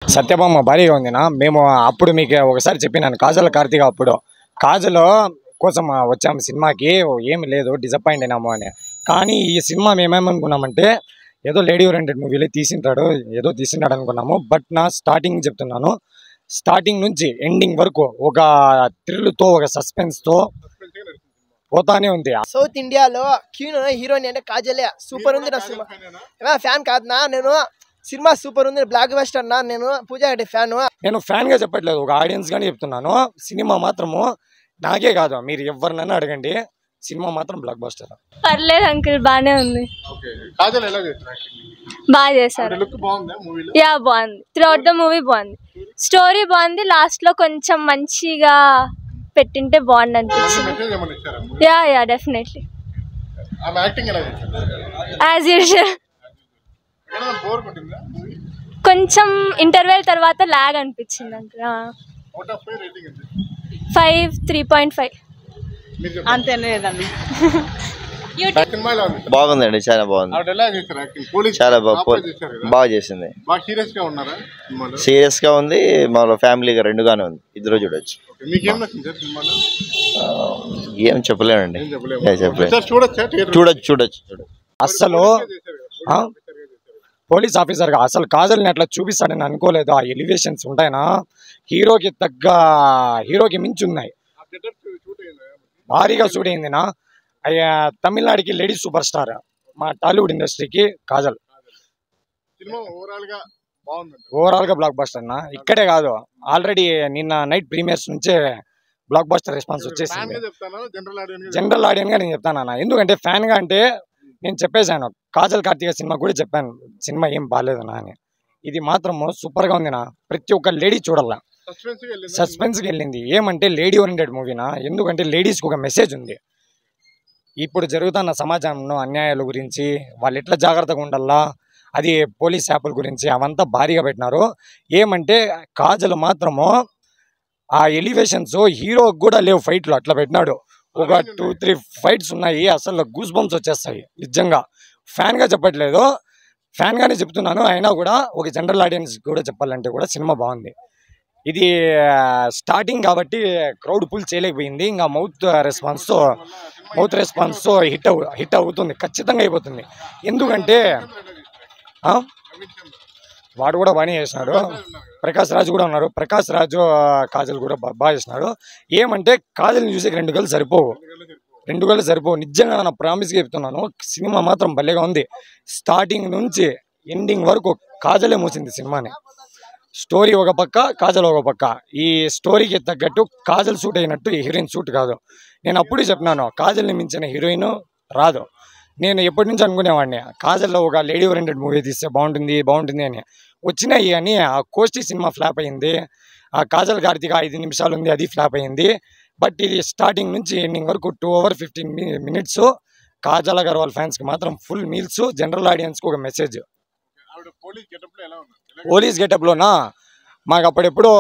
సత్యభామ భారీగా ఉందినా మేము అప్పుడు మీకు ఒకసారి చెప్పినాను కాజల కార్తీక అప్పుడు కాజల్ కోసం వచ్చాము సినిమాకి ఏమి లేదు డిసప్పాయింట్ అయినాము అని కానీ ఈ సినిమా మేమేమనుకున్నామంటే ఏదో లేడీ ఓరియంటెడ్ మూవీలో తీసింటాడు ఏదో తీసింటాడు అనుకున్నాము బట్ నా స్టార్టింగ్ చెప్తున్నాను స్టార్టింగ్ నుంచి ఎండింగ్ వరకు ఒక థ్రిల్తో ఒక సస్పెన్స్తో పోతానే ఉంది సౌత్ ఇండియాలో క్యూన్ హీరోయిన్ అంటే కాజలే సూపర్ ఉంది నా సినిమా ఫ్యాన్ కాదు నా నేను సినిమా సూపర్ ఉంది బ్లాక్ బస్టర్ నా నేను పూజా గడ్డి ఫ్యాన్ నేను ఫ్యాన్గా చెప్పట్లేదు ఒక ఆడియన్స్ గానే చెప్తున్నాను సినిమా మాత్రము నాకే కాదు మీరు ఎవరినైనా అడగండి సినిమా మాత్రం బ్లాక్ బస్టర్ పర్లేదు అంకుల్ బానే ఉంది ఓకే కాజల్ ఎలా చేస్తారు యాక్టింగ్ బాగా చేశారు లుక్ బాగుందా మూవీలో యా బాగుంది త్రూఅవుట్ ద మూవీ బాగుంది స్టోరీ బాగుంది లాస్ట్ లో కొంచెం మంచిగా పెట్టింటే బాగుంది అనిపించింది మెసేజ్ ఏమైనా ఇచ్చారా యా యా డెఫినెట్లీ ఆమె యాక్టింగ్ ఎలా చేశారు యాజ్ యూజువల్ ఎక్కడైనా బోర్ కొట్టిందా మూవీ కొంచెం ఇంటర్వెల్ తర్వాత లాగ్ అనిపించింది uncle out of five rating ఎంత ఫైవ్ త్రీ పాయింట్ ఫైవ్ మీరు చెప్పండి. అంతే లేదండి సినిమా ఎలా ఉంది బాగుందండి చాలా బాగుంది ఆవిడ ఎలా చేశారు యాక్టింగ్ పోలీస్ చాలా బాగా కాపలా చేశారు కదా బాగా చేసింది బాగా సీరియస్ గా ఉన్నారా సినిమాలో సీరియస్ గా ఉంది మా ఫ్యామిలీగా రెండుగానే ఉంది ఇద్దరు చూడొచ్చు Okay. మీకేం నచ్చింది సార్ సినిమాలో ఆ, ఏం చెప్పలేనండి ఏం చెప్పలేము ఏం చెప్పలేను సార్ చూడొచ్చా థియేటర్ చూడొచ్చు చూడొచ్చు చూడొచ్చు అస్సలు ఆ? పోలీస్ ఆఫీసర్గా అసలు కాజల్ని అట్లా చూపిస్తాడని అనుకోలేదు ఆ ఎలివేషన్స్ ఉంటాయినా హీరోకి తగ్గ హీరోకి మించి ఉన్నాయి భారీగా షూట్ అయిందినా అయ్యా తమిళనాడుకి లేడీ సూపర్ స్టార్ మా టాలీవుడ్ ఇండస్ట్రీకి కాజల్ సినిమా ఓవరాల్ గా బాగుందంట ఓవరాల్ గా బ్లాక్ బస్టర్ అన్న ఇక్కడే కాదు ఆల్రెడీ నిన్న నైట్ ప్రీమియర్స్ నుంచే బ్లాక్ బస్టర్ రెస్పాన్స్ ఫ్యాన్ వచ్చేసింది గా చెప్తాను జనరల్ ఆడియన్స్ జనరల్ ఆడియన్ గా నేను చెప్తాను అన్న ఎందుకంటే ఫ్యాన్ గా అంటే నేను చెప్పేశాను కాజల్ కార్తీక సినిమా కూడా చెప్పాను సినిమా ఏం బాగాలేదు నా అని ఇది మాత్రము సూపర్ గా ఉంది నా ప్రతి ఒక్క లేడీ చూడాల సస్పెన్స్ గా వెళ్ళింది సస్పెన్స్ కి వెళ్ళింది ఏమంటే లేడీ ఓరియంటెడ్ మూవీనా ఎందుకంటే లేడీస్ కి ఒక మెసేజ్ ఉంది ఇప్పుడు జరుగుతున్న సమాజంలో అన్యాయాల గురించి వాళ్ళు ఎట్లా జాగ్రత్తగా ఉండాలా అది పోలీస్ యాప్ల గురించి అవంతా భారీగా పెట్టినారు ఏమంటే కాజల్ మాత్రము ఆ ఎలివేషన్స్ హీరో కూడా లేవు ఫైట్లు అట్లా పెట్టినాడు ఒక టూ త్రీ ఫైట్స్ ఉన్నాయి అసలు గూస్ బంప్స్ వచ్చేస్తాయి నిజంగా ఫ్యాన్ గా చెప్పట్లేదు ఫ్యాన్ గానే చెప్తున్నాను అయినా కూడా ఒక జనరల్ ఆడియన్స్ కూడా చెప్పాలంటే కూడా సినిమా బాగుంది ఇది స్టార్టింగ్ కాబట్టి క్రౌడ్ పుల్ చేయలేకపోయింది ఇంకా mouth response mouth response hit అవు హిట్ అవుతుంది ఖచ్చితంగా అయిపోతుంది ఎందుకంటే ఆ? వాడు కూడా బాగానే చేసినాడు ప్రకాష్ రాజు కూడా ఉన్నారు ప్రకాష్ రాజు కాజల్ కూడా బా- బాగా చేసినాడు ఏమంటే కాజల్ని చూసి రెండు గళ్ళు సరిపోవు రెండు గళ్ళు సరిపోవు నిజంగా నా ప్రామిస్గా చెప్తున్నాను సినిమా మాత్రం భలేగా ఉంది స్టార్టింగ్ నుంచి ఎండింగ్ వరకు కాజలే మూసింది సినిమాని స్టోరీ ఒక పక్క కాజల్ ఒక పక్క ఈ స్టోరీకి తగ్గట్టు కాజల్ సూట్ అయినట్టు ఈ హీరోయిన్ సూట్ కాదు నేను అప్పుడే చెప్పినాను కాజల్ని మించిన హీరోయిన్ రాదు నేను ఎప్పటి నుంచి అనుకునేవాడిని కాజల్లో ఒక లేడీ ఓరియంటెడ్ మూవీ తీస్తే బాగుంటుంది బాగుంటుంది అని వచ్చినాయి అని ఆ కోష్టి సినిమా ఫ్లాప్ అయింది ఆ కాజల్ కార్తీక ఐదు నిమిషాలు ఉంది అది ఫ్లాప్ అయింది బట్ ఇది స్టార్టింగ్ నుంచి ఎండింగ్ వరకు two hour fifteen minutes Kajal Aggarwal ఫ్యాన్స్కి మాత్రం ఫుల్ మీల్స్ జనరల్ ఆడియన్స్కి ఒక మెసేజ్ ఆవిడ పోలీస్ గెటప్ లో ఎలా ఉన్నారు పోలీస్ గెటప్లోనా మాకు అప్పుడెప్పుడు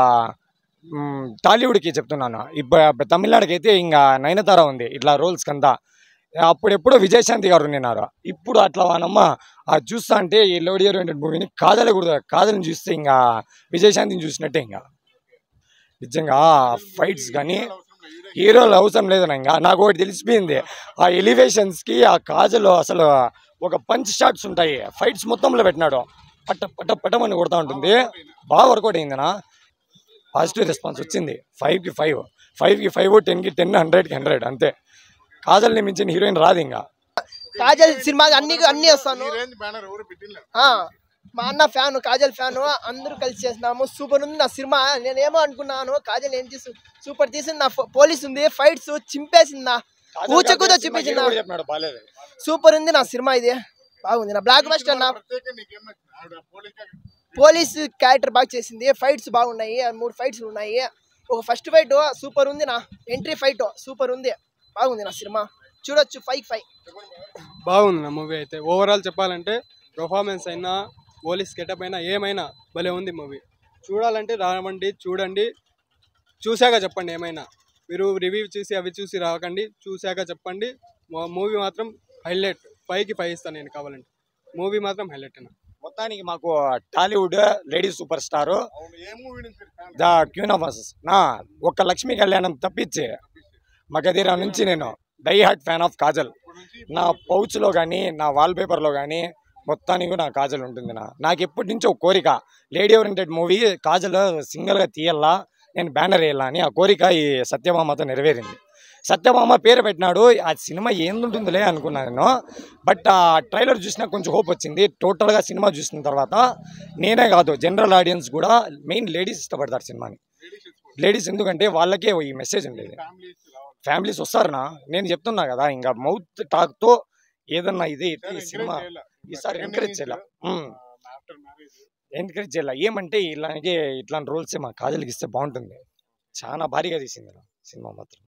మ్, టాలీవుడ్కి చెప్తున్నాను ఇప్పుడు తమిళనాడుకి అయితే ఇంకా నయనతార ఉంది ఇట్లా రోల్స్ కంతా అప్పుడెప్పుడు విజయశాంతి గారు ఉన్నారు ఇప్పుడు అట్లా వానమ్మ ఆ చూస్తా అంటే ఈ లోడి ఓరియంటెడ్ మూవీని కాదలే కూడా కాదని చూస్తే ఇంకా విజయశాంతిని చూసినట్టే ఇంకా నిజంగా ఫైట్స్ కానీ హీరోలు అవసరం లేదన్న ఇంకా నాకు ఒకటి తెలిసిపోయింది ఆ ఎలివేషన్స్కి ఆ కాజలో అసలు ఒక పంచ్ షాట్స్ ఉంటాయి ఫైట్స్ మొత్తంలో పెట్టినాడు పట్ట పట్ట పట్టమని కొడతా ఉంటుంది బాగా వర్కౌట్ అయిందినా పాజిటివ్ రెస్పాన్స్ వచ్చింది ఫైవ్కి ఫైవ్ ఫైవ్కి ఫైవ్ టెన్కి టెన్ హండ్రెడ్కి హండ్రెడ్ అంతే కాజల్ని మించిన హీరోయిన్ రాదు ఇంకా కాజల్ సినిమా అన్ని అన్ని వస్తాను ఈ రేంజ్ బ్యానర్ ఎవరు పెట్టిన ఆ, మా అన్న ఫ్యాన్ కాజల్ ఫ్యాన్ అందరూ కలిసి చేసినాము సూపర్ ఉంది నా సినిమా నేనేమో అనుకున్నాను కాజల్ ఏం తీసు సూపర్ తీసింది నా ఫో- పోలీస్ ఉంది ఫైట్స్ చింపేసింది నా కూచకూతో చూపించింది హీరో కూడా చెప్పినాడు బాగాలేదు సూపర్ ఉంది నా సినిమా ఇది బాగుంది నా బ్లాక్ బస్టర్ నా ప్రత్యేక నీకేం నచ్చింది ఆవిడ పోలీస్ గా పోలీస్ క్యారెక్టర్ బాగా చేసింది ఫైట్స్ బాగున్నాయి మూడు ఫైట్స్ ఉన్నాయి ఒక ఫస్ట్ ఫైట్ సూపర్ ఉంది నా ఎంట్రీ ఫైట్ సూపర్ ఉంది బాగుంది నా సినిమా చూడొచ్చు ఫైవ్ ఫైవ్ బాగుంది నా మూవీ అయితే ఓవరాల్ చెప్పాలంటే పర్ఫార్మెన్స్ అయినా పోలీస్ గెటప్ అయినా ఏమైనా భలే ఉంది మూవీ చూడాలంటే రావండి చూడండి చూశాక చెప్పండి ఏమైనా మీరు రివ్యూ చూసి అవి చూసి రాకండి చూశాక చెప్పండి మూవీ మాత్రం హైలైట్ ఫైవ్కి ఫైవ్ ఇస్తాను నేను కావాలంటే మూవీ మాత్రం హైలైట్ అయినా మొత్తానికి మాకు టాలీవుడ్ లేడీ సూపర్ స్టార్ అవును ఏ మూవీ నుంచి fan? The queen of aces. నా ఒక్క లక్ష్మీ కళ్యాణం తప్పించి మగధీరా నుంచి నేను die hard fan of Kajal ఇప్పటి నుంచి నా పౌచ్లో కానీ నా వాల్ పేపర్లో కానీ మొత్తానికి నా కాజల్ ఉంటుంది నా నాకు ఎప్పటి నుంచో ఒక కోరిక లేడీ ఓరియంటెడ్ మూవీ కాజల్ సింగిల్గా తీయాలా నేను బ్యానర్ వేయాలా అని ఆ కోరిక ఈ సత్యభామతో నెరవేరింది సత్యభామ పేరు పెట్టినాడు ఆ సినిమా ఏందుంటుందిలే అనుకున్నాను నేను బట్ ఆ ట్రైలర్ చూసినా కొంచెం హోప్ వచ్చింది టోటల్గా సినిమా చూసిన తర్వాత నేనే కాదు జనరల్ ఆడియన్స్ కూడా మెయిన్ లేడీస్ ఇష్టపడతారు సినిమాని లేడీస్ ఇచ్చుకోండి లేడీస్ ఎందుకంటే వాళ్ళకే ఈ మెసేజ్ ఉండేది ఫ్యామిలీస్ రావాలి ఫ్యామిలీస్ వస్తారనా నేను చెప్తున్నా కదా ఇంకా మౌత్ టాక్తో ఏదన్నా ఇది ఈ సినిమా ఈసారి ఎంకరేజ్ చేయాల ఆఫ్టర్ మ్యారేజ్ ఎంకరేజ్ చేయాల ఏమంటే ఇలాగే ఇట్లాంటి రోల్స్ మా కాజల్కి ఇస్తే బాగుంటుంది చాలా భారీగా తీసింది నా సినిమా మాత్రం